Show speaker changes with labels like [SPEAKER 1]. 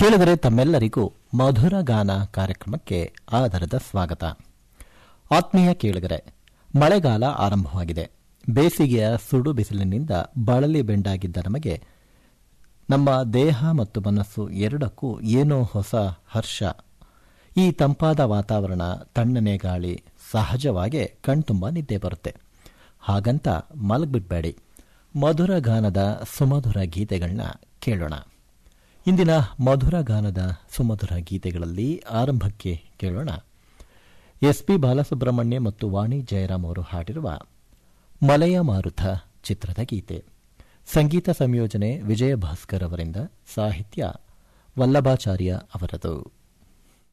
[SPEAKER 1] ಕೇಳಿದರೆ ತಮ್ಮೆಲ್ಲರಿಗೂ ಮಧುರ ಗಾನ ಕಾರ್ಯಕ್ರಮಕ್ಕೆ ಆಧಾರದ ಸ್ವಾಗತ ಆತ್ಮೀಯ ಕೇಳಿಗರೆ ಮಳೆಗಾಲ ಆರಂಭವಾಗಿದೆ ಬೇಸಿಗೆಯ ಸುಡು ಬಿಸಿಲಿನಿಂದ ಬಳಲಿ ಬೆಂಡಾಗಿದ್ದ ನಮಗೆ ನಮ್ಮ ದೇಹ ಮತ್ತು ಮನಸ್ಸು ಎರಡಕ್ಕೂ ಏನೋ ಹೊಸ ಹರ್ಷ ಈ ತಂಪಾದ ವಾತಾವರಣ ತಣ್ಣನೆ ಗಾಳಿ ಸಹಜವಾಗೇ ಕಣ್ತುಂಬ ನಿದ್ದೆ ಬರುತ್ತೆ ಹಾಗಂತ ಮಲಗ್ಬಿಡ್ಬೇಡಿ ಮಧುರ ಗಾನದ ಸುಮಧುರ ಗೀತೆಗಳನ್ನ ಕೇಳೋಣ ಇಂದಿನ ಮಧುರ ಗಾನದ ಸುಮಧುರ ಗೀತೆಗಳಲ್ಲಿ ಆರಂಭಕ್ಕೆ ಕೇಳೋಣ ಎಸ್ಪಿ ಬಾಲಸುಬ್ರಹ್ಮಣ್ಯ ಮತ್ತು ವಾಣಿ ಜಯರಾಮ್ ಅವರು ಹಾಡಿರುವ ಮಲಯ ಮಾರುತ ಚಿತ್ರದ ಗೀತೆ ಸಂಗೀತ ಸಂಯೋಜನೆ ವಿಜಯ ಭಾಸ್ಕರ್ ಅವರಿಂದ ಸಾಹಿತ್ಯ ವಲ್ಲಭಾಚಾರ್ಯ ಅವರದು